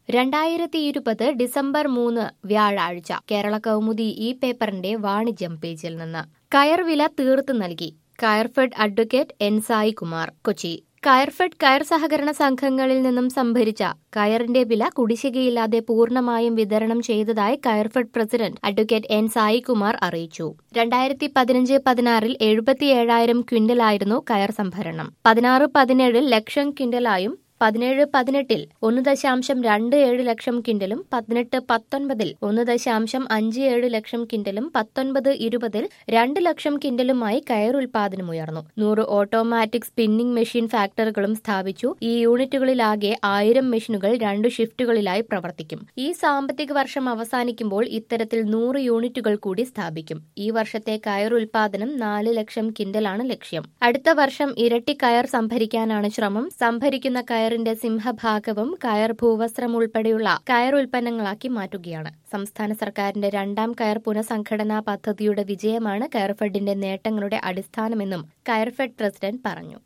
രണ്ടായിരത്തി ഇരുപത് ഡിസംബർ മൂന്ന് വ്യാഴാഴ്ച കേരള കൗമുദി ഈ പേപ്പറിന്റെ വാണിജ്യം പേജിൽ നിന്ന് കയർ വില തീർത്തു നൽകി കയർഫെഡ് അഡ്വക്കേറ്റ് എൻ സായി കുമാർ കൊച്ചി കയർഫെഡ് കയർ സഹകരണ സംഘങ്ങളിൽ നിന്നും സംഭരിച്ച കയറിന്റെ വില കുടിശ്ശികയില്ലാതെ പൂർണ്ണമായും വിതരണം ചെയ്തതായി Coirfed president advocate N Saikumar അറിയിച്ചു രണ്ടായിരത്തി പതിനഞ്ച് പതിനാറിൽ എഴുപത്തിയേഴായിരം ക്വിന്റലായിരുന്നു കയർ സംഭരണം പതിനാറ് പതിനേഴിൽ ലക്ഷം ക്വിന്റലായും പതിനേഴ് പതിനെട്ടിൽ ഒന്ന് ദശാംശം രണ്ട് ഏഴ് ലക്ഷം കിൻഡലും പതിനെട്ട് പത്തൊൻപതിൽ ഒന്ന് ദശാംശം അഞ്ച് ഏഴ് ലക്ഷം കിൻഡലും പത്തൊൻപത് ഇരുപതിൽ രണ്ട് ലക്ഷം കിൻഡലുമായി കയർ ഉൽപാദനം ഉയർന്നു നൂറ് ഓട്ടോമാറ്റിക് സ്പിന്നിംഗ് മെഷീൻ ഫാക്ടറികളും സ്ഥാപിച്ചു ഈ യൂണിറ്റുകളിലാകെ ആയിരം മെഷീനുകൾ രണ്ട് ഷിഫ്റ്റുകളിലായി പ്രവർത്തിക്കും ഈ സാമ്പത്തിക വർഷം അവസാനിക്കുമ്പോൾ ഇത്തരത്തിൽ നൂറ് യൂണിറ്റുകൾ കൂടി സ്ഥാപിക്കും ഈ വർഷത്തെ കയർ ഉൽപാദനം നാല് ലക്ഷം കിൻഡലാണ് ലക്ഷ്യം അടുത്ത വർഷം ഇരട്ടി കയർ സംഭരിക്കാനാണ് ശ്രമം സംഭരിക്കുന്ന കയറിന്റെ സിംഹഭാഗവും കയർ ഭൂവസ്ത്രം ഉൾപ്പെടെയുള്ള കയർ ഉൽപ്പന്നങ്ങളാക്കി മാറ്റുകയാണ് സംസ്ഥാന സർക്കാരിന്റെ രണ്ടാം കയർ പുനഃസംഘടനാ പദ്ധതിയുടെ വിജയമാണ് കയർഫെഡിന്റെ നേട്ടങ്ങളുടെ അടിസ്ഥാനമെന്നും കയർഫെഡ് പ്രസിഡന്റ് പറഞ്ഞു